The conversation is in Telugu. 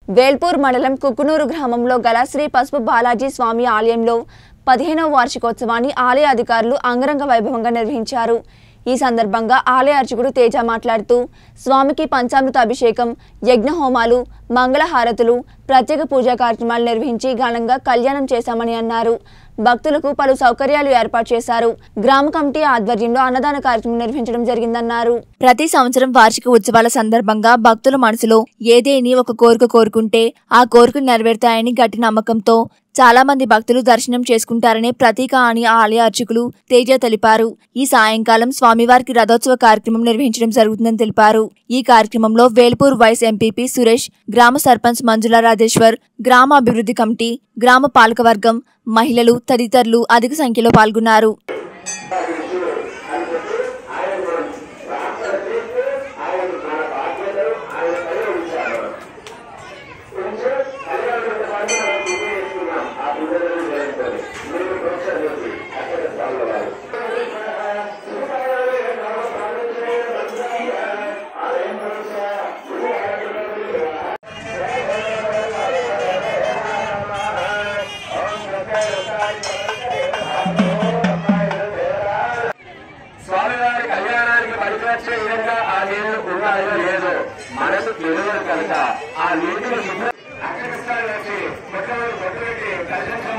వేల్పూర్ మండలం కుక్కునూరు గ్రామంలో గల శ్రీ పసుపు బాలాజీ స్వామి ఆలయంలో పదిహేనవ వార్షికోత్సవాన్ని ఆలయ అధికారులు అంగరంగ వైభవంగా నిర్వహించారు ఈ సందర్భంగా ఆలయ అర్చకుడు తేజ మాట్లాడుతూ స్వామికి పంచామృత అభిషేకం యజ్ఞ హోమాలు మంగళహారతులు ప్రత్యేక పూజా కార్యక్రమాలు నిర్వహించి ఘనంగా కళ్యాణం చేశామని అన్నారు భక్తులకు పలు సౌకర్యాలు ఏర్పాటు చేశారు గ్రామ కమిటీ ఆధ్వర్యంలో అన్నదాన కార్యక్రమం నిర్వహించడం జరిగిందన్నారు ప్రతి సంవత్సరం వార్షిక ఉత్సవాల సందర్భంగా భక్తుల మనసులో ఏదేని ఒక కోరిక కోరుకుంటే ఆ కోరికలు నెరవేరుతాయని గట్టి నమ్మకంతో చాలా మంది భక్తులు దర్శనం చేసుకుంటారనే ప్రతీక అని ఆలయ అర్చకులు తేజ తెలిపారు ఈ సాయంకాలం స్వామివారికి రథోత్సవ కార్యక్రమం నిర్వహించడం జరుగుతుందని తెలిపారు ఈ కార్యక్రమంలో వేల్పూర్ వైస్ ఎంపీపీ సురేష్ గ్రామ సర్పంచ్ మంజుల రాజేశ్వర్ గ్రామ అభివృద్ధి కమిటీ గ్రామ పాలకవర్గం మహిళలు తదితరులు అధిక సంఖ్యలో పాల్గొన్నారు స్వామివారి కళ్యాణానికి పనికొచ్చే విధంగా ఆ నీళ్లు ఉన్నాయో లేదో మనకు తెలియదు కనుక ఆ నీటిని శుభ్ర అక్షరస్థాయి వచ్చి మొట్టమొదటి బొట్టు పెట్టి కళ్యాణం